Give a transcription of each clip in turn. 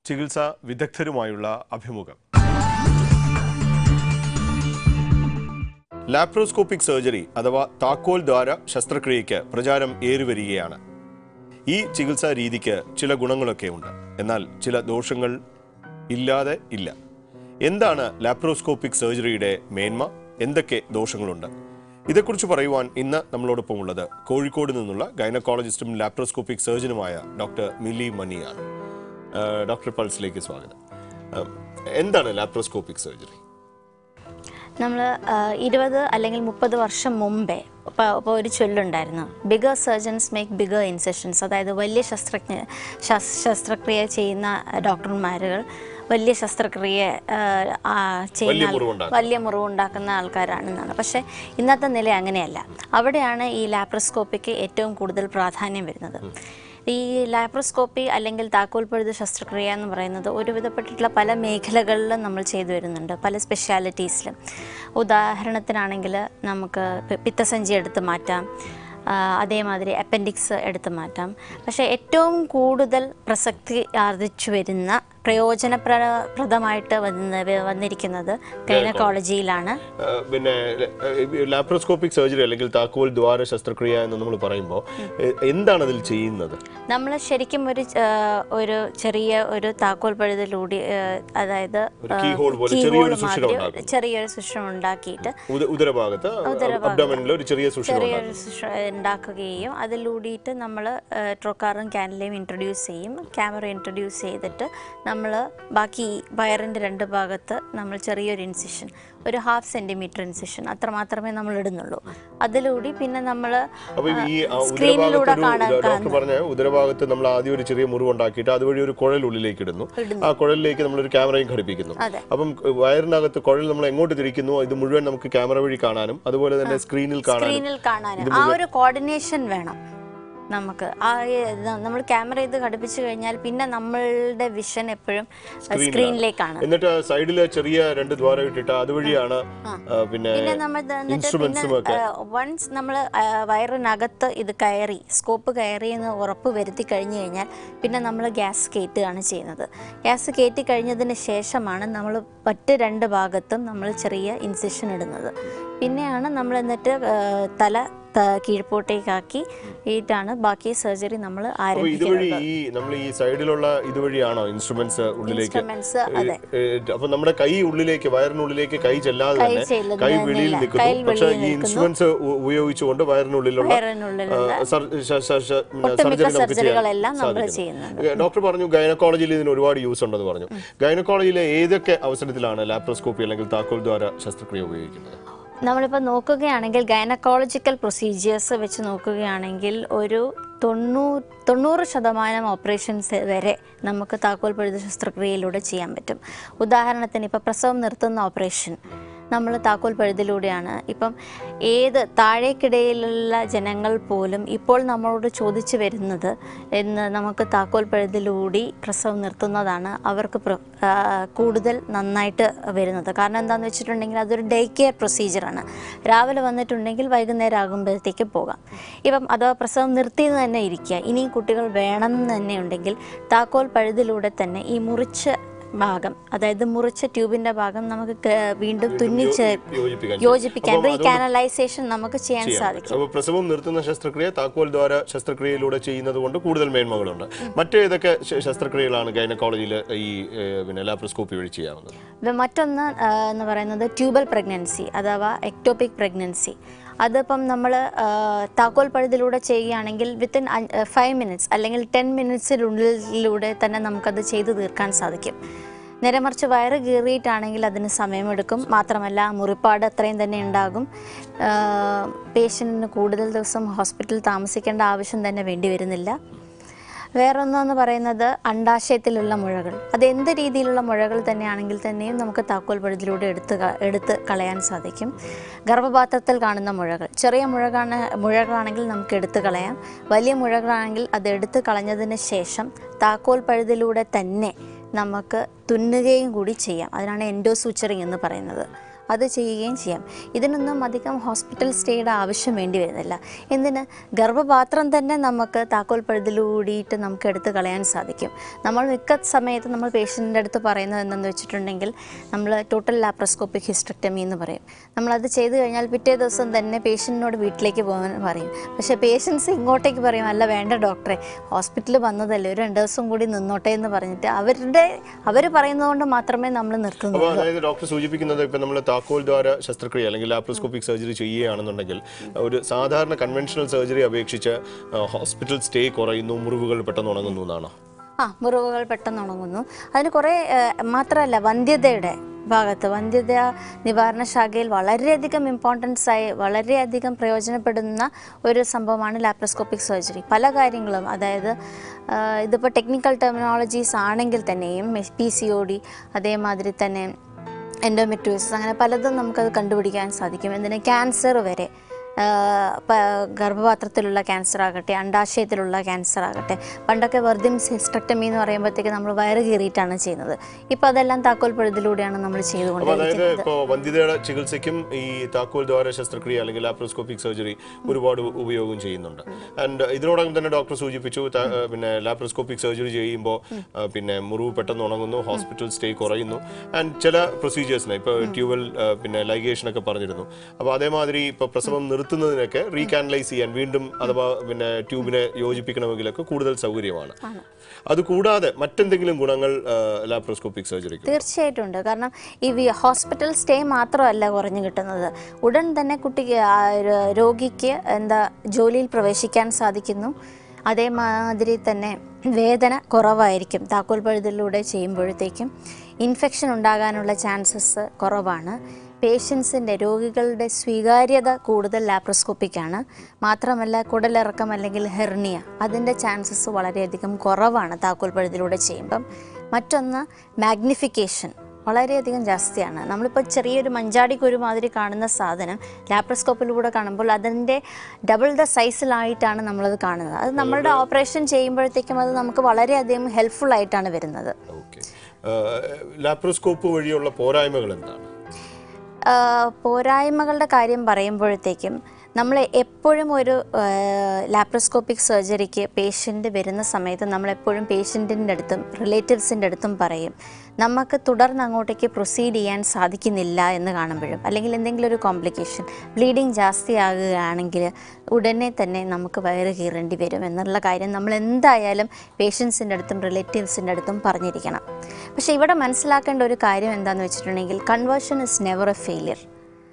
ചികിത്സാ വിദഗ്ധരുമായുള്ള അഭിമുഖം laparoscopic surgery അഥവാ താക്കോൽ ദ്വാര ശസ്ത്രക്രിയയ്ക്ക് പ്രചാരം ഏറിവരികയാണ് ഈ ചികിത്സാ രീതിക്ക് ചില ഗുണങ്ങളൊക്കെ ഉണ്ട് എന്നാൽ ചില ദോഷങ്ങൾ ഇല്ലാതെ ഇല്ല എന്താണ് ലാപ്രോസ്കോപ്പിക് സർജറിയുടെ മേന്മ എന്തൊക്കെ ദോഷങ്ങളുണ്ട് ഇതേക്കുറിച്ച് പറയുവാൻ ഇന്ന് നമ്മളോടൊപ്പം ഉള്ളത് കോഴിക്കോട് നിന്നുള്ള ഗൈനക്കോളജിസ്റ്റും ലാപ്രോസ്കോപ്പിക് സർജനുമായ ഡോക്ടർ മിലി മണിയാണ് ഏഹ് ഡോക്ടർ പൾസിലേക്ക് സ്വാഗതം ഏഹ് എന്താണ് ലാപ്രോസ്കോപ്പിക് സർജറി നമ്മൾ ഇരുപത് അല്ലെങ്കിൽ മുപ്പത് വർഷം മുമ്പേ ഇപ്പോൾ ഇപ്പോൾ ഒരു ചൊല്ലുണ്ടായിരുന്നു bigger surgeons make bigger incisions അതായത് വലിയ ശസ്ത്രജ്ഞ ശസ്- ശസ്ത്രക്രിയ ചെയ്യുന്ന ഡോക്ടർമാരുകൾ വലിയ ശസ്ത്രക്രിയ ആ, ആ, ചെയ്യുന്ന വലിയ ആൾ- മുറിവുണ്ടാക്കും. വലിയ മുറിവുണ്ടാക്കുന്ന ആൾക്കാരാണെന്നാണ് പക്ഷേ ഇന്നത്തെ നില അങ്ങനെയല്ല അവിടെയാണ് ഈ ലാപ്രോസ്കോപ്പിക്ക് ഏറ്റവും കൂടുതൽ പ്രാധാന്യം വരുന്നത് ഈ ലാപ്രോസ്കോപ്പി അല്ലെങ്കിൽ താക്കോൽ പഴുത് ശസ്ത്രക്രിയ എന്ന് പറയുന്നത് ഒരുവിധപ്പെട്ടിട്ടുള്ള പല മേഖലകളിലും നമ്മൾ ചെയ്തു വരുന്നുണ്ട് പല സ്പെഷ്യാലിറ്റീസിലും ഉദാഹരണത്തിനാണെങ്കിൽ നമുക്ക് പി- പിത്തസഞ്ചി എടുത്ത് മാറ്റാം ആ, അതേമാതിരി അപ്പൻഡിക്സ് എടുത്ത് മാറ്റാം പക്ഷേ ഏറ്റവും കൂടുതൽ പ്രസക്തി ആർജിച്ചു വരുന്ന പ്രയോജനപ്രദമായിട്ട് വന്ന് വന്നിരിക്കുന്നത് ഗൈനക്കോളജിയിലാണ് ഏഹ് പിന്നെ ലാപ്രോസ്കോപ്പിക് സർജറി അല്ലെങ്കിൽ താക്കോൽ ദ്വാര ശസ്ത്രക്രിയ എന്ന് നമ്മൾ പറയുമ്പോൾ ഏഹ് എന്താണ് അതിൽ ചെയ്യുന്നത് നമ്മൾ ശരിക്കും ഒരു ആ, ഒരു ചെറിയ ഒരു താക്കോൽ പഴുതിലൂടെ ആ, അതായത് ഒരു keyhole പോലെ keyhole ചെറിയൊരു സുഷിരം മാതിരി ഉണ്ടാക്കും. ചെറിയൊരു സുഷിരം ഉണ്ടാക്കിയിട്ട് ഉദ- ഉദരഭാഗത്ത് അബ്ഡോമനിൽ ഒരു ചെറിയ സുഷിരം ഉണ്ടാകും ചെറിയൊരു സുഷിരം ഉണ്ടാക്കുകയും അതിലൂടിയിട്ട് നമ്മൾ ട്രോക്കാറും കാനലയും ഇൻട്രൊഡ്യൂസ് ചെയ്യും ക്യാമറ ഇൻട്രൊഡ്യൂസ് ചെയ്തിട്ട് നമ്മൾ ബാക്കി വയറിൻ്റെ രണ്ട് ഭാഗത്ത് നമ്മൾ ചെറിയൊരു ഇൻസിഷൻ ഒരു ഹാഫ് സെൻറ്റിമീറ്റർ ഇൻസിഷൻ അത്ര മാത്രമേ നമ്മൾ ഇടുന്നുള്ളൂ അതിലൂടെ പിന്നെ നമ്മൾ അപ്പൊ ഈ ആ സ്ക്രീനിലൂടെ ഉദരഭാഗത്ത് കാണാൻ ഒരു ഡോക്ടർ പറഞ്ഞ ഉദരഭാഗത്ത് നമ്മൾ ആദ്യം ഒരു ചെറിയ മുറിവ് ഉണ്ടാക്കിയിട്ട് അതുവഴി ഒരു കുഴൽ ഉള്ളിലേക്ക് ഇടുന്നു ആ കുഴലിലേക്ക് നമ്മൾ ഒരു ക്യാമറയും ഘടിപ്പിക്കുന്നു അതെ. അപ്പം വയറിനകത്ത് കുഴൽ നമ്മൾ എങ്ങോട്ട് തിരിക്കുന്നു ഇത് മുഴുവൻ നമുക്ക് ക്യാമറ വഴി കാണാനും അതുപോലെ തന്നെ സ്ക്രീനിൽ കാണാനും സ്ക്രീനിൽ കാണാൻ ആ ഒരു കോർഡിനേഷൻ വേണം നമുക്ക് ആ നമ്മൾ ക്യാമറ ഇത് ഘടിപ്പിച്ചു കഴിഞ്ഞാൽ പിന്നെ നമ്മളുടെ വിഷൻ എപ്പോഴും സ്ക്രീനിലേക്കാണ് എന്നിട്ട് സൈഡിൽ ചെറിയ രണ്ട് ദ്വാരം ഇട്ടിട്ട് അതുവഴിയാണ് ആ, പിന്നെ പിന്നെ നമ്മൾ ഇൻസ്ട്രുമെന്റ്സും ഒക്കെ വൺസ് നമ്മൾ വയറിനകത്ത് ഇത് കയറി സ്കോപ്പ് കയറി എന്ന് ഉറപ്പ് വരുത്തി കഴിഞ്ഞു കഴിഞ്ഞാൽ പിന്നെ നമ്മൾ ഗ്യാസ് കയറ്റുകയാണ് ചെയ്യുന്നത് ഗ്യാസ് കയറ്റി കഴിഞ്ഞതിന് ശേഷമാണ് നമ്മൾ മറ്റ് രണ്ട് ഭാഗത്തും നമ്മൾ ചെറിയ ഇൻസിഷൻ ഇടുന്നത് പിന്നെയാണ് നമ്മൾ എന്നിട്ട് ആ, തല ത- കീഴ്പോട്ടേക്കാക്കി ഈട്ടാണ് ബാക്കി സർജറി നമ്മൾ അപ്പൊ ആരംഭിക്കുന്നത് ഇതുവഴി ഈ നമ്മൾ ഈ സൈഡിലുള്ള ഇതുവഴിയാണോ ഇൻസ്ട്രുമെന്റ്സ് ഉള്ളിലേക്ക് ഇൻസ്ട്രുമെന്റ്സ് അതെ ഏ, അപ്പൊ നമ്മുടെ കൈ ഉള്ളിലേക്ക് വയറിനുള്ളിലേക്ക് കൈ ചെല്ലാതെ കൈ തന്നെ ചെല്ലുന്നില്ല. കൈ വെളിയിൽ കൈ നിൽക്കുന്നു പക്ഷെ വെളിയിൽ ഈ ഇൻസ്ട്രുമെന്റ്സ് ഉപയോഗിച്ചുകൊണ്ട് വയറിനുള്ളിലുള്ള വയറിനുള്ളിലുള്ള സർജറി ഒട്ടുമിക്ക നമുക്ക് ചെയ്യാൻ സർജറികളെല്ലാം നമ്മൾ സാധിക്കുന്നു. ചെയ്യുന്നുണ്ട് ഏ, ഡോക്ടർ പറഞ്ഞു ഗൈനക്കോളജിയിൽ ഇതിന് ഒരുപാട് യൂസ് ഉണ്ടെന്ന് പറഞ്ഞു ഗൈനക്കോളജിയിലെ ഏതൊക്കെ അവസരത്തിലാണ് ലാപ്രോസ്കോപ്പി അല്ലെങ്കിൽ താക്കോൽ ദ്വാര ശസ്ത്രക്രിയ ഉപയോഗിക്കുന്നത് നമ്മളിപ്പോൾ നോക്കുകയാണെങ്കിൽ ഗൈനക്കോളജിക്കൽ പ്രൊസീജിയേഴ്സ് വെച്ച് നോക്കുകയാണെങ്കിൽ ഒരു തൊണ്ണൂ തൊണ്ണൂറ് ശതമാനം ഓപ്പറേഷൻസ് വരെ നമുക്ക് താക്കോൽ പഴുത ശസ്ത്രക്രിയയിലൂടെ ചെയ്യാൻ പറ്റും ഉദാഹരണത്തിന് ഇപ്പോൾ പ്രസവം നിർത്തുന്ന ഓപ്പറേഷൻ നമ്മൾ താക്കോൽ പഴുതിലൂടെയാണ് ഇപ്പം ഏത് താഴേക്കിടയിലുള്ള ജനങ്ങൾ പോലും ഇപ്പോൾ നമ്മളോട് ചോദിച്ചു വരുന്നത് എന്ന് നമുക്ക് താക്കോൽ പഴുതിലൂടെ പ്രസവം നിർത്തുന്നതാണ് അവർക്ക് പ്ര- ആ, കൂടുതൽ നന്നായിട്ട് വരുന്നത് കാരണം എന്താണെന്ന് വെച്ചിട്ടുണ്ടെങ്കിൽ അതൊരു ഡേ കെയർ പ്രൊസീജിയറാണ് രാവിലെ വന്നിട്ടുണ്ടെങ്കിൽ വൈകുന്നേരം ആകുമ്പോഴത്തേക്ക് പോകാം ഇപ്പം അഥവാ പ്രസവം നിർത്തിയെന്ന് തന്നെ ഇരിക്കുക ഇനിയും കുട്ടികൾ വേണം എന്ന് തന്നെ ഉണ്ടെങ്കിൽ താക്കോൽ പഴുതിലൂടെ തന്നെ ഈ മുറിച്ച ഭാഗം അതായത് മുറിച്ച ട്യൂബിൻ്റെ ഭാഗം നമുക്ക് ക- വീണ്ടും തുന്നിച്ച് യോജിപ്പിക്കാൻ യോജിപ്പിക്കാൻ അപ്പം റീകാനലൈസേഷൻ നമുക്ക് ചെയ്യാൻ സാധിക്കും അപ്പൊ പ്രസവം നിർത്തുന്ന ശസ്ത്രക്രിയ താക്കോൽ ദ്വാര ശസ്ത്രക്രിയയിലൂടെ ചെയ്യുന്നത് കൊണ്ട് കൂടുതൽ മേന്മകളുണ്ട് മറ്റേതൊക്കെ ശ- ശസ്ത്രക്രിയകളാണ് ഗൈനക്കോളജിയിൽ ഈ ഏ, പിന്നെ ലാപ്രോസ്കോപ്പി വഴി ചെയ്യാവുന്നത് ഇത് മറ്റൊന്ന് ആ, എന്ന് പറയുന്നത് ട്യൂബൽ പ്രഗ്നൻസി അഥവാ എക്ടോപിക് പ്രഗ്നൻസി അതിപ്പം നമ്മൾ താക്കോൽ പഴുതിലൂടെ ചെയ്യുകയാണെങ്കിൽ വിത്തിൻ ഫൈവ് മിനിറ്റ്സ് അല്ലെങ്കിൽ ടെൻ മിനിറ്റ്സിനുള്ളിലൂടെ തന്നെ നമുക്കത് ചെയ്തു തീർക്കാൻ സാധിക്കും നേരെ മറിച്ച് വയറ് കീറിയിട്ടാണെങ്കിൽ അതിന് സമയമെടുക്കും മാത്രമല്ല മുറിപ്പാട് അത്രയും തന്നെ ഉണ്ടാകും പേഷ്യൻറ്റിന് കൂടുതൽ ദിവസം ഹോസ്പിറ്റലിൽ താമസിക്കേണ്ട ആവശ്യം തന്നെ വേണ്ടി വരുന്നില്ല വേറൊന്നെന്ന് പറയുന്നത് അണ്ടാശയത്തിലുള്ള മുഴകൾ അത് എന്ത് രീതിയിലുള്ള മുഴകൾ തന്നെയാണെങ്കിൽ തന്നെയും നമുക്ക് താക്കോൽ പഴുതിലൂടെ എടുത്ത് ക- എടുത്ത് കളയാൻ സാധിക്കും ഗർഭപാത്രത്തിൽ കാണുന്ന മുഴകൾ ചെറിയ മുഴകാണ് മുഴകളാണെങ്കിൽ നമുക്ക് എടുത്ത് കളയാം വലിയ മുഴകളാണെങ്കിൽ അത് എടുത്ത് കളഞ്ഞതിന് ശേഷം താക്കോൽ പഴുതിലൂടെ തന്നെ നമുക്ക് തുന്നുകയും കൂടി ചെയ്യാം അതിനാണ് എൻഡോസൂച്ചറിങ് എന്ന് പറയുന്നത് അത് ചെയ്യുകയും ചെയ്യാം ഇതിനൊന്നും അധികം ഹോസ്പിറ്റൽ സ്റ്റേയുടെ ആവശ്യം വേണ്ടി വരുന്നില്ല എന്തിന് ഗർഭപാത്രം തന്നെ നമുക്ക് താക്കോൽ പഴുതിലൂടിയിട്ട് നമുക്ക് എടുത്ത് കളയാൻ സാധിക്കും നമ്മൾ മിക്ക സമയത്ത് നമ്മൾ പേഷ്യൻ്റെ അടുത്ത് പറയുന്നത് എന്തെന്ന് വെച്ചിട്ടുണ്ടെങ്കിൽ നമ്മൾ ടോട്ടൽ ലാപ്രോസ്കോപ്പിക് ഹിസ്റ്റക്ടമി എന്ന് പറയും നമ്മളത് ചെയ്തു കഴിഞ്ഞാൽ പിറ്റേ ദിവസം തന്നെ പേഷ്യൻറ്റിനോട് വീട്ടിലേക്ക് പോകാൻ പറയും പക്ഷേ പേഷ്യൻസ് ഇങ്ങോട്ടേക്ക് പറയും അല്ല വേണ്ട ഡോക്ടറെ ഹോസ്പിറ്റലിൽ വന്നതല്ലേ ഒരു രണ്ട് ദിവസം കൂടി നിന്നോട്ടെ എന്ന് പറഞ്ഞിട്ട് അവരുടെ അവർ പറയുന്നതുകൊണ്ട് മാത്രമേ നമ്മൾ അപ്പോൾ നിർത്തുന്നുള്ളൂ അതായത് ഡോക്ടർ സൂചിപ്പിക്കുന്നത് ഇപ്പം നമ്മൾ താക്കോൽ ദ്വാര ശസ്ത്രക്രിയ അല്ലെങ്കിൽ ലാപ്രോസ്കോപ്പിക് സർജറി ചെയ്യുകയാണെന്നുണ്ടെങ്കിൽ ഒരു സാധാരണ കൺവെൻഷണൽ സർജറി അപേക്ഷിച്ച് ഹോസ്പിറ്റൽ സ്റ്റേ കുറയുന്നു മുറിവുകൾ പെട്ടെന്ന് ഉണങ്ങുന്നു എന്നാണോ ആ മുറിവുകൾ പെട്ടെന്ന് ഉണങ്ങുന്നു അതിന് കുറേ ഏഹ്, മാത്രമല്ല വന്ധ്യതയുടെ ഭാഗത്ത് വന്ധ്യത നിവാരണ ശാഖയിൽ വളരെയധികം ഇമ്പോർട്ടൻസ് ആയി വളരെയധികം പ്രയോജനപ്പെടുന്ന ഒരു സംഭവമാണ് ലാപ്രോസ്കോപ്പിക് സർജറി പല കാര്യങ്ങളും അതായത് ആഹ്, ഇതിപ്പോൾ ടെക്നിക്കൽ ടെർമിനോളജീസ് ആണെങ്കിൽ തന്നെയും പി സി ഒ ഡി അതേമാതിരി തന്നെ എൻഡോമെട്രിയോസിസ് അങ്ങനെ പലതും നമുക്കത് കണ്ടുപിടിക്കാൻ സാധിക്കും എന്തിന് ക്യാൻസർ വരെ ആ, പ- ഗർഭപാത്രത്തിലുള്ള ക്യാൻസർ ആകട്ടെ അണ്ടാശയത്തിലുള്ള ക്യാൻസർ ആകട്ടെ പണ്ടൊക്കെ വെർദിം സിസ്റ്റക്ടമി എന്ന് പറയുമ്പോഴത്തേക്ക് നമ്മൾ വയറ് കീറിയിട്ടാണ് ചെയ്യുന്നത് ഇപ്പോൾ അതെല്ലാം താക്കോൽ പഴുതിലൂടെയാണ് നമ്മൾ അപ്പോൾ അതായത് ചെയ്തുകൊണ്ടിരിക്കുന്നത് ഇപ്പോൾ വന്ധ്യതയുടെ ചികിത്സയ്ക്കും ഈ താക്കോൽ ദ്വാര ശസ്ത്രക്രിയ അല്ലെങ്കിൽ ലാപ്രോസ്കോപ്പിക് സർജറി ഒരുപാട് ഉ- ഉപയോഗം ചെയ്യുന്നുണ്ട് ആൻഡ് ഇതിനോടകം തന്നെ ഡോക്ടർ സൂചിപ്പിച്ചു ത- പിന്നെ ലാപ്രോസ്കോപ്പിക് സർജറി ചെയ്യുമ്പോൾ പിന്നെ മുറിവ് പെട്ടെന്ന് ഉണങ്ങുന്നു ഹോസ്പിറ്റൽ സ്റ്റേ കുറയുന്നു ആൻഡ് ചില പ്രൊസീജിയേഴ്സിന് ഇപ്പോൾ ട്യൂബൽ പിന്നെ ലൈഗേഷൻ ഒക്കെ പറഞ്ഞിരുന്നു അപ്പോൾ അതേമാതിരി ഇപ്പോൾ പ്രസവം നിർത്തുന്നതിനൊക്കെ റീകാനലൈസ് ചെയ്യാൻ വീണ്ടും അഥവാ പിന്നെ ട്യൂബിനെ യോജിപ്പിക്കണമെങ്കിലൊക്കെ കൂടുതൽ സൗകര്യമാണ് അതുകൂടാതെ മറ്റെന്തെങ്കിലും ഗുണങ്ങൾ ലാപ്രോസ്കോപ്പിക് സർജറിക്ക് തീർച്ചയായിട്ടും ഉണ്ട് കാരണം ഈ വി- ഹോസ്പിറ്റൽ സ്റ്റേ മാത്രമല്ല കുറഞ്ഞു കിട്ടുന്നത് ഉടൻ തന്നെ കുട്ടിക്ക് ആ ഒരു രോഗിക്ക് എന്താ ജോലിയിൽ പ്രവേശിക്കാൻ സാധിക്കുന്നു അതേമാതിരി തന്നെ വേദന കുറവായിരിക്കും താക്കോൽ പഴുതിലൂടെ ചെയ്യുമ്പോഴത്തേക്കും ഇൻഫെക്ഷൻ ഉണ്ടാകാനുള്ള ചാൻസസ് കുറവാണ് പേഷ്യൻസിൻ്റെ രോഗികളുടെ സ്വീകാര്യത കൂടുതൽ ലാപ്രോസ്കോപ്പിക്കാണ് മാത്രമല്ല കുടലിറക്കം അല്ലെങ്കിൽ ഹെർണിയ അതിൻ്റെ ചാൻസസ് വളരെയധികം കുറവാണ് താക്കോൽ പഴുതിലൂടെ ചെയ്യുമ്പം മറ്റൊന്ന് മാഗ്നിഫിക്കേഷൻ വളരെയധികം ജാസ്തിയാണ് നമ്മളിപ്പോൾ ചെറിയൊരു മഞ്ചാടിക്കൊരു മാതിരി കാണുന്ന സാധനം ലാപ്രോസ്കോപ്പിലൂടെ കാണുമ്പോൾ അതിൻ്റെ ഡബിൾ ദ സൈസിലായിട്ടാണ് നമ്മളത് കാണുന്നത് അത് നമ്മളുടെ ഓപ്പറേഷൻ ചെയ്യുമ്പോഴത്തേക്കും അത് നമുക്ക് വളരെയധികം ഹെൽപ്ഫുൾ ആയിട്ടാണ് വരുന്നത് ഓക്കെ ലാപ്രോസ്കോപ്പ് വഴിയുള്ള പോരായ്മകൾ എന്താണ് ആ, പോരായ്മകളുടെ കാര്യം പറയുമ്പോഴത്തേക്കും നമ്മൾ എപ്പോഴും ഒരു ലാപ്രോസ്കോപ്പിക് സർജറിക്ക് പേഷ്യൻ്റ് വരുന്ന സമയത്ത് നമ്മളെപ്പോഴും പേഷ്യൻറ്റിൻ്റെ അടുത്തും റിലേറ്റീവ്സിൻ്റെ അടുത്തും പറയും നമുക്ക് തുടർന്ന് അങ്ങോട്ടേക്ക് പ്രൊസീഡ് ചെയ്യാൻ സാധിക്കുന്നില്ല എന്ന് കാണുമ്പോഴും അല്ലെങ്കിൽ എന്തെങ്കിലും ഒരു കോംപ്ലിക്കേഷൻ ബ്ലീഡിങ് ജാസ്തിയാകുകയാണെങ്കിൽ ഉടനെ തന്നെ നമുക്ക് വയറ് കീറേണ്ടി വരും എന്നുള്ള കാര്യം നമ്മൾ എന്തായാലും പേഷ്യൻസിൻ്റെ അടുത്തും റിലേറ്റീവ്സിൻ്റെ അടുത്തും പറഞ്ഞിരിക്കണം പക്ഷേ ഇവിടെ മനസ്സിലാക്കേണ്ട ഒരു കാര്യം എന്താണെന്ന് വെച്ചിട്ടുണ്ടെങ്കിൽ conversion is never a failure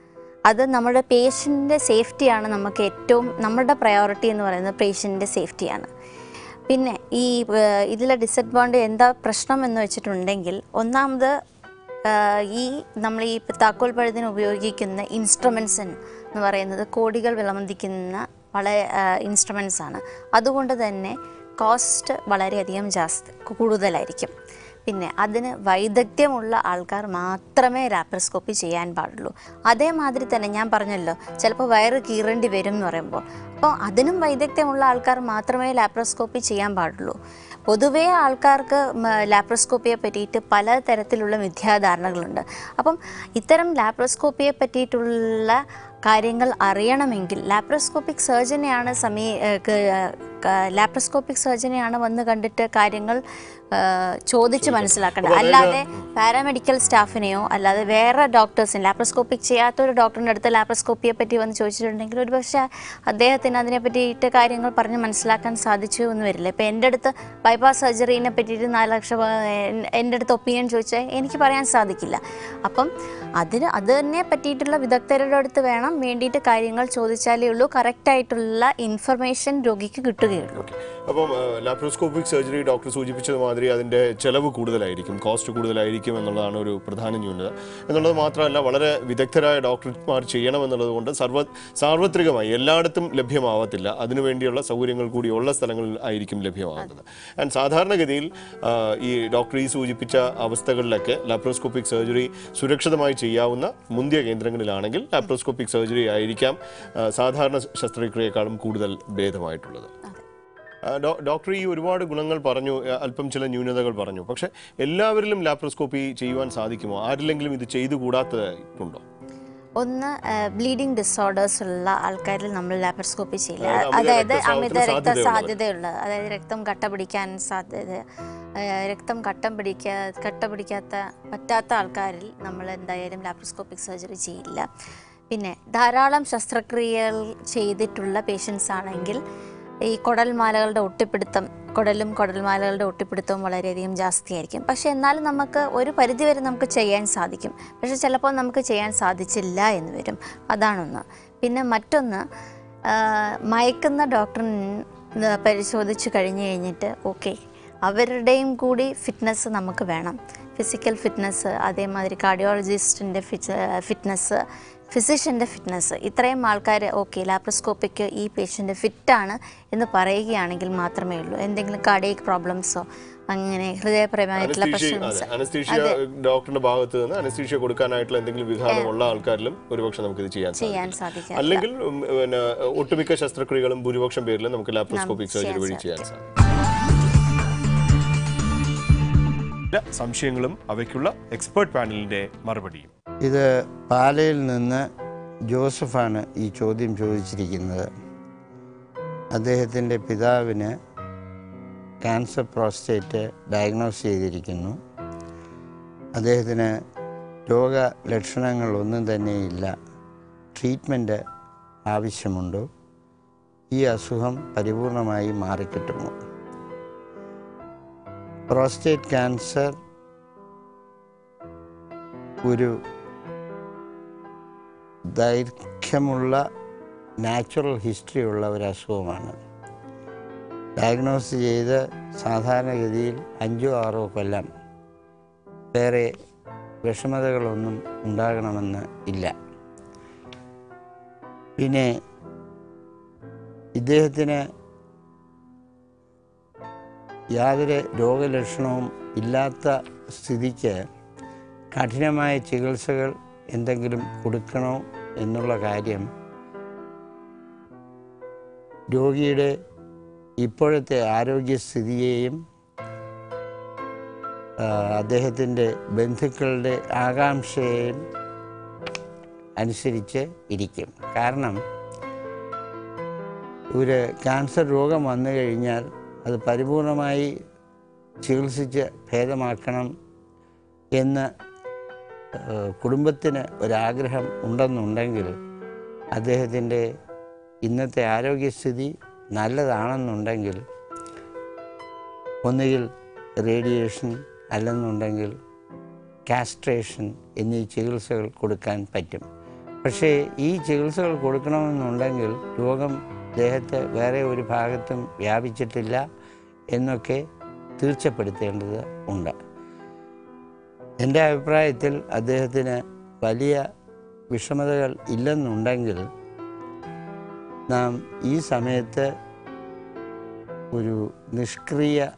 അത് നമ്മുടെ പേഷ്യൻ്റെ സേഫ്റ്റിയാണ് നമുക്ക് ഏറ്റവും നമ്മുടെ പ്രയോറിറ്റി എന്ന് പറയുന്നത് പേഷ്യൻ്റെ സേഫ്റ്റിയാണ് പിന്നെ ഈ ഏഹ്, ഇതിലെ ഡിസഡ്വാൻറ്റേജ് എന്താ പ്രശ്നം എന്ന് വെച്ചിട്ടുണ്ടെങ്കിൽ ഒന്നാമത് ഏഹ്, ഈ നമ്മൾ ഈ താക്കോൽ പഴുതിന് ഉപയോഗിക്കുന്ന ഇൻസ്ട്രുമെൻസ് എന്ന് പറയുന്നത് കോടികൾ വിലമതിക്കുന്ന വളരെ ഇൻസ്ട്രുമെൻസ് ആണ് അതുകൊണ്ട് തന്നെ കോസ്റ്റ് വളരെയധികം ജാസ്തി കൂടുതലായിരിക്കും പിന്നെ അതിന് വൈദഗ്ധ്യമുള്ള ആൾക്കാർ മാത്രമേ ലാപ്രോസ്കോപ്പി ചെയ്യാൻ പാടുള്ളൂ അതേമാതിരി തന്നെ ഞാൻ പറഞ്ഞല്ലോ ചിലപ്പോൾ വയറ് കീറേണ്ടി വരും എന്ന് പറയുമ്പോൾ അപ്പോൾ അതിനും വൈദഗ്ധ്യമുള്ള ആൾക്കാർ മാത്രമേ ലാപ്രോസ്കോപ്പി ചെയ്യാൻ പാടുള്ളൂ പൊതുവേ ആൾക്കാർക്ക് മ- ലാപ്രോസ്കോപ്പിയെ പറ്റിയിട്ട് പല തരത്തിലുള്ള മിഥ്യാധാരണകളുണ്ട് അപ്പം ഇത്തരം ലാപ്രോസ്കോപ്പിയെ പറ്റിയിട്ടുള്ള കാര്യങ്ങൾ അറിയണമെങ്കിൽ ലാപ്രോസ്കോപ്പിക് സർജനെയാണ് സമീ ഏഹ് ക- ക- ലാപ്രോസ്കോപ്പിക് സർജനെയാണ് വന്ന് കണ്ടിട്ട് കാര്യങ്ങൾ ഏഹ് ചോദിച്ച് മനസ്സിലാക്കേണ്ടത് അല്ലാതെ പാരാമെഡിക്കൽ സ്റ്റാഫിനെയോ അല്ലാതെ വേറെ ഡോക്ടേഴ്സിന് ലാപ്രോസ്കോപ്പിക് ചെയ്യാത്ത ഒരു ഡോക്ടറിൻ്റെ അടുത്ത് ലാപ്രോസ്കോപ്പിയെ പറ്റി വന്ന് ചോദിച്ചിട്ടുണ്ടെങ്കിൽ ഒരു പക്ഷേ അദ്ദേഹത്തിന് അതിനെ പറ്റിയിട്ട് കാര്യങ്ങൾ പറഞ്ഞ് മനസ്സിലാക്കാൻ സാധിച്ചു എന്ന് വരില്ല ഇപ്പം എൻ്റെ അടുത്ത് ബൈപ്പാസ് സർജറീനെ പറ്റിയിട്ട് നാല് ലക്ഷം ഏഹ്, എൻ്റെ അടുത്ത് ഒപ്പീനിയൻ ചോദിച്ചാൽ എനിക്ക് പറയാൻ സാധിക്കില്ല അപ്പം അതിന് അതിനെ പറ്റിയിട്ടുള്ള വിദഗ്ധരുടെ അടുത്ത് വേണം വേണ്ടിയിട്ട് കാര്യങ്ങൾ ചോദിച്ചാലേ ഉള്ളൂ കറക്റ്റായിട്ടുള്ള ഇൻഫർമേഷൻ രോഗിക്ക് കിട്ടുകയുള്ളൂ ഓക്കെ അപ്പം ലാപ്രോസ്കോപ്പിക് സർജറി ഡോക്ടർ സൂചിപ്പിച്ചത് മാതിരി അതിൻ്റെ ചെലവ് കൂടുതലായിരിക്കും കോസ്റ്റ് കൂടുതലായിരിക്കും എന്നുള്ളതാണ് ഒരു പ്രധാന ന്യൂനത എന്നുള്ളത് മാത്രമല്ല വളരെ വിദഗ്ധരായ ഡോക്ടർമാർ ചെയ്യണമെന്നുള്ളത് കൊണ്ട് സർവ സാർവത്രികമായി എല്ലായിടത്തും ലഭ്യമാവത്തില്ല അതിനുവേണ്ടിയുള്ള സൗകര്യങ്ങൾ കൂടി ഉള്ള സ്ഥലങ്ങളിൽ ആയിരിക്കും ലഭ്യമാകുന്നത് ആൻഡ് സാധാരണഗതിയിൽ ആ, ഈ ഡോക്ടർ ഈ സൂചിപ്പിച്ച അവസ്ഥകളിലൊക്കെ ലാപ്രോസ്കോപ്പിക് സർജറി സുരക്ഷിതമായി ചെയ്യാവുന്ന മുന്തിയ കേന്ദ്രങ്ങളിലാണെങ്കിൽ ലാപ്രോസ്കോപ്പിക് സർജറി ആയിരിക്കാം ആ, സാധാരണ ശസ്ത്രക്രിയയെക്കാളും കൂടുതൽ ഭേദമായിട്ടുള്ളത് ആ, ഡോ- ഡോക്ടർ ഈ ഒരുപാട് ഗുണങ്ങൾ പറഞ്ഞു ആ, അല്പം ചില ന്യൂനതകൾ പറഞ്ഞു പക്ഷെ എല്ലാവരിലും ലാപ്രോസ്കോപ്പി ചെയ്യുവാൻ സാധിക്കുമോ ആരിലെങ്കിലും ഇത് ചെയ്തു കൂടാത്തതായിട്ടുണ്ടോ ഒന്ന് ബ്ലീഡിംഗ് ഡിസോർഡേഴ്സ് ഉള്ള ആൾക്കാരിൽ നമ്മൾ ലാപ്പറോസ്കോപ്പി ചെയ്യില്ല അതായത് അമിത അതായത് രക്തസ്രാവത്തിന് അമിത രക്ത സാധ്യതയുള്ളവർ. സാധ്യതയുള്ള അതായത് രക്തം കട്ട പിടിക്കാൻ സാധ്യത ആ, രക്തം കട്ടം പിടിക്കാ കട്ട പിടിക്കാത്ത പറ്റാത്ത ആൾക്കാരിൽ നമ്മൾ എന്തായാലും ലാപ്രോസ്കോപ്പിക് സർജറി ചെയ്യില്ല പിന്നെ ധാരാളം ശസ്ത്രക്രിയകൾ ചെയ്തിട്ടുള്ള പേഷ്യൻസ് ആണെങ്കിൽ ഈ കുടൽമാലകളുടെ ഒട്ടിപ്പിടുത്തം കുടലും കുടൽമാലകളുടെ ഒട്ടിപ്പിടുത്തവും വളരെയധികം ജാസ്തിയായിരിക്കും പക്ഷേ എന്നാലും നമുക്ക് ഒരു പരിധിവരെ നമുക്ക് ചെയ്യാൻ സാധിക്കും പക്ഷേ ചിലപ്പോൾ നമുക്ക് ചെയ്യാൻ സാധിച്ചില്ല എന്ന് വരും അതാണൊന്ന് പിന്നെ മറ്റൊന്ന് ആ, മയക്കുന്ന ഡോക്ടറിന് പരിശോധിച്ച് കഴിഞ്ഞ് കഴിഞ്ഞിട്ട് ഓക്കെ അവരുടെയും കൂടി ഫിറ്റ്നസ് നമുക്ക് വേണം ഫിസിക്കൽ ഫിറ്റ്നസ് അതേമാതിരി കാർഡിയോളജിസ്റ്റിൻ്റെ ഫിറ്റ്നസ് ഫിസിഷ്യൻ്റെ ഫിറ്റ്നസ് ഇത്രയും ആൾക്കാർ ഓക്കെ ലാപ്രോസ്കോപ്പിക്ക് ഈ പേഷ്യൻ്റ് ഫിറ്റാണ് എന്ന് പറയുകയാണെങ്കിൽ മാത്രമേ ഉള്ളൂ എന്തെങ്കിലും കാർഡിയക് പ്രോബ്ലംസോ അങ്ങനെ ഹൃദയപരമായിട്ടുള്ള അനസ്തീഷ്യ പ്രശ്നംസ് അതെ അനസ്തീഷ്യ ഡോക്ടറിന്റെ ഭാഗത്ത് നിന്ന് അനസ്തീഷ്യ കൊടുക്കാനായിട്ടുള്ള എന്തെങ്കിലും വിധാനമുള്ള ആൾക്കാരിലും ഒരുപക്ഷെ നമുക്ക് ഇത് ചെയ്യാൻ സാധിക്കും ചെയ്യാൻ സാധിക്കും അല്ലെങ്കിൽ ഉം, പിന്നെ ഒട്ടുമിക്ക ശസ്ത്രക്രിയകളും ഭൂരിപക്ഷം പേരിലും നമുക്ക് ലാപ്രോസ്കോപ്പിക് സർജറി ചെയ്യാൻ വഴി ചെയ്യാൻ സാധിക്കും ചില സംശയങ്ങളും അവയ്ക്കുള്ള എക്സ്പേർട്ട് പാനലിന്റെ മറുപടിയും ഇത് പാലയിൽ നിന്ന് ജോസഫാണ് ഈ ചോദ്യം ചോദിച്ചിരിക്കുന്നത് അദ്ദേഹത്തിൻ്റെ പിതാവിന് ക്യാൻസർ പ്രോസ്റ്റേറ്റ് ഡയഗ്നോസ് ചെയ്തിരിക്കുന്നു അദ്ദേഹത്തിന് രോഗലക്ഷണങ്ങളൊന്നും തന്നെയില്ല ട്രീറ്റ്മെൻറ്റ് ആവശ്യമുണ്ടോ ഈ അസുഖം പരിപൂർണമായി മാറിക്കിട്ടുമോ പ്രോസ്റ്റേറ്റ് ക്യാൻസർ ഒരു ദൈർഘ്യമുള്ള നാച്ചുറൽ ഹിസ്റ്ററി ഉള്ള ഒരു അസുഖമാണ് ഡയഗ്നോസ് ചെയ്ത് സാധാരണഗതിയിൽ അഞ്ചോ ആറോ കൊല്ലം വേറെ വിഷമതകളൊന്നും ഉണ്ടാകണമെന്ന് ഇല്ല പിന്നെ ഇദ്ദേഹത്തിന് യാതൊരു രോഗലക്ഷണവും ഇല്ലാത്ത സ്ഥിതിക്ക് കഠിനമായ ചികിത്സകൾ എന്തെങ്കിലും കൊടുക്കണോ എന്നുള്ള കാര്യം രോഗിയുടെ ഇപ്പോഴത്തെ ആരോഗ്യസ്ഥിതിയെയും അദ്ദേഹത്തിൻ്റെ ബന്ധുക്കളുടെ ആകാംക്ഷയെയും അനുസരിച്ച് ഇരിക്കും കാരണം ഒരു ക്യാൻസർ രോഗം വന്നു കഴിഞ്ഞാൽ അത് പരിപൂർണമായി ചികിത്സിച്ച് ഭേദമാക്കണം എന്ന് ഏഹ്, കുടുംബത്തിന് ഒരാഗ്രഹം ഉണ്ടെന്നുണ്ടെങ്കിൽ അദ്ദേഹത്തിൻ്റെ ഇന്നത്തെ ആരോഗ്യസ്ഥിതി നല്ലതാണെന്നുണ്ടെങ്കിൽ ഒന്നുകിൽ റേഡിയേഷൻ അല്ലെന്നുണ്ടെങ്കിൽ കാസ്ട്രേഷൻ എന്നീ ചികിത്സകൾ കൊടുക്കാൻ പറ്റും പക്ഷേ ഈ ചികിത്സകൾ കൊടുക്കണമെന്നുണ്ടെങ്കിൽ രോഗം ദേഹത്ത് വേറെ ഒരു ഭാഗത്തും വ്യാപിച്ചിട്ടില്ല എന്നൊക്കെ തീർച്ചപ്പെടുത്തേണ്ടത് ഉണ്ട് എൻ്റെ അഭിപ്രായത്തിൽ അദ്ദേഹത്തിന് വലിയ വിഷമതകൾ ഇല്ലെന്നുണ്ടെങ്കിൽ നാം ഈ സമയത്ത് ഒരു നിഷ്ക്രിയത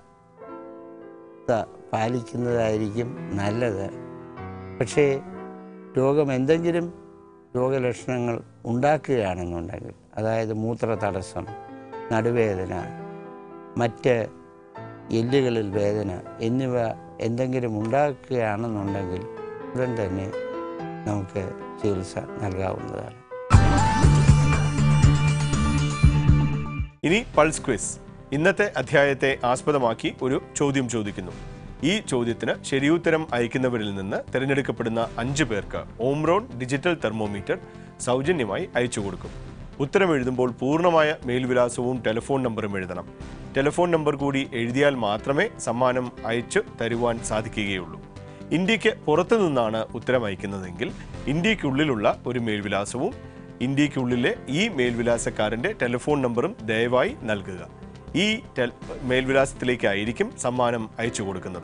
പാലിക്കുന്നതായിരിക്കും നല്ലത് പക്ഷേ രോഗം എന്തെങ്കിലും രോഗലക്ഷണങ്ങൾ ഉണ്ടാക്കുകയാണെന്നുണ്ടെങ്കിൽ അതായത് മൂത്ര തടസ്സം നടുവേദന മറ്റ് എല്ലുകളിൽ വേദന എന്നിവ എന്തെങ്കിലും ഉണ്ടാക്കുകയാണെന്നുണ്ടെങ്കിൽ ഉടൻ തന്നെ നമുക്ക് ചികിത്സ നൽകാവുന്നതാണ് ഇനി പൾസ് ക്വിസ് ഇന്നത്തെ അധ്യായത്തെ ആസ്പദമാക്കി ഒരു ചോദ്യം ചോദിക്കുന്നു ഈ ചോദ്യത്തിന് ശരിയുത്തരം അയക്കുന്നവരിൽ നിന്ന് തിരഞ്ഞെടുക്കപ്പെടുന്ന അഞ്ച് പേർക്ക് ഓംറോൺ ഡിജിറ്റൽ തെർമോമീറ്റർ സൗജന്യമായി അയച്ചു കൊടുക്കും ഉത്തരം എഴുതുമ്പോൾ പൂർണ്ണമായ മേൽവിലാസവും ടെലിഫോൺ നമ്പറും എഴുതണം ടെലിഫോൺ നമ്പർ കൂടി എഴുതിയാൽ മാത്രമേ സമ്മാനം അയച്ചു തരുവാൻ സാധിക്കുകയുള്ളൂ ഇന്ത്യക്ക് പുറത്തു നിന്നാണ് ഉത്തരം അയക്കുന്നതെങ്കിൽ ഇന്ത്യക്കുള്ളിലുള്ള ഒരു മേൽവിലാസവും ഇന്ത്യക്കുള്ളിലെ ഈ മേൽവിലാസക്കാരന്റെ ടെലിഫോൺ നമ്പറും ദയവായി നൽകുക ഈ ടെൽ മേൽവിലാസത്തിലേക്കായിരിക്കും സമ്മാനം അയച്ചു കൊടുക്കുന്നത്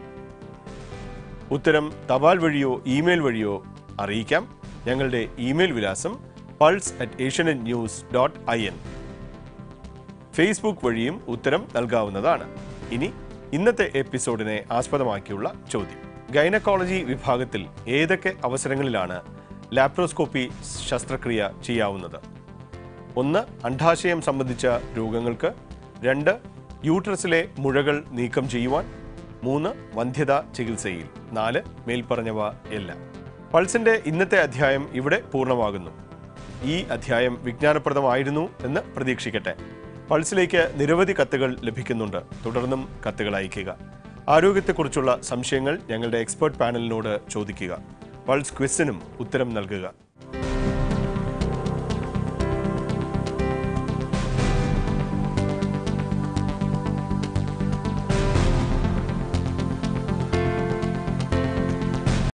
ഉത്തരം തപാൽ വഴിയോ ഇമെയിൽ വഴിയോ അറിയിക്കാം ഞങ്ങളുടെ ഇമെയിൽ വിലാസം pulse at Asianet news dot I N Facebook വഴിയും ഉത്തരം നൽകാവുന്നതാണ് ഇനി ഇന്നത്തെ എപ്പിസോഡിനെ ആസ്പദമാക്കിയുള്ള ചോദ്യം ഗൈനക്കോളജി വിഭാഗത്തിൽ ഏതൊക്കെ അവസരങ്ങളിലാണ് ലാപ്രോസ്കോപ്പി ശസ്ത്രക്രിയ ചെയ്യാവുന്നത് ഒന്ന് അണ്ഡാശയം സംബന്ധിച്ച രോഗങ്ങൾക്ക് രണ്ട് യൂട്രസിലെ മുഴകൾ നീക്കം ചെയ്യുവാൻ മൂന്ന് വന്ധ്യത ചികിത്സയിൽ നാല് മേൽപ്പറഞ്ഞവ എല്ലാം പൾസിന്റെ ഇന്നത്തെ അധ്യായം ഇവിടെ പൂർണ്ണമാകുന്നു ഈ അധ്യായം വിജ്ഞാനപ്രദമായിരുന്നു എന്ന് പ്രതീക്ഷിക്കട്ടെ പൾസിലേക്ക് നിരവധി കത്തുകൾ ലഭിക്കുന്നുണ്ട് തുടർന്നും കത്തുകൾ അയയ്ക്കുക ആരോഗ്യത്തെക്കുറിച്ചുള്ള സംശയങ്ങൾ ഞങ്ങളുടെ എക്സ്പേർട്ട് പാനലിനോട് ചോദിക്കുക പൾസ് ക്വിസിനും ഉത്തരം നൽകുക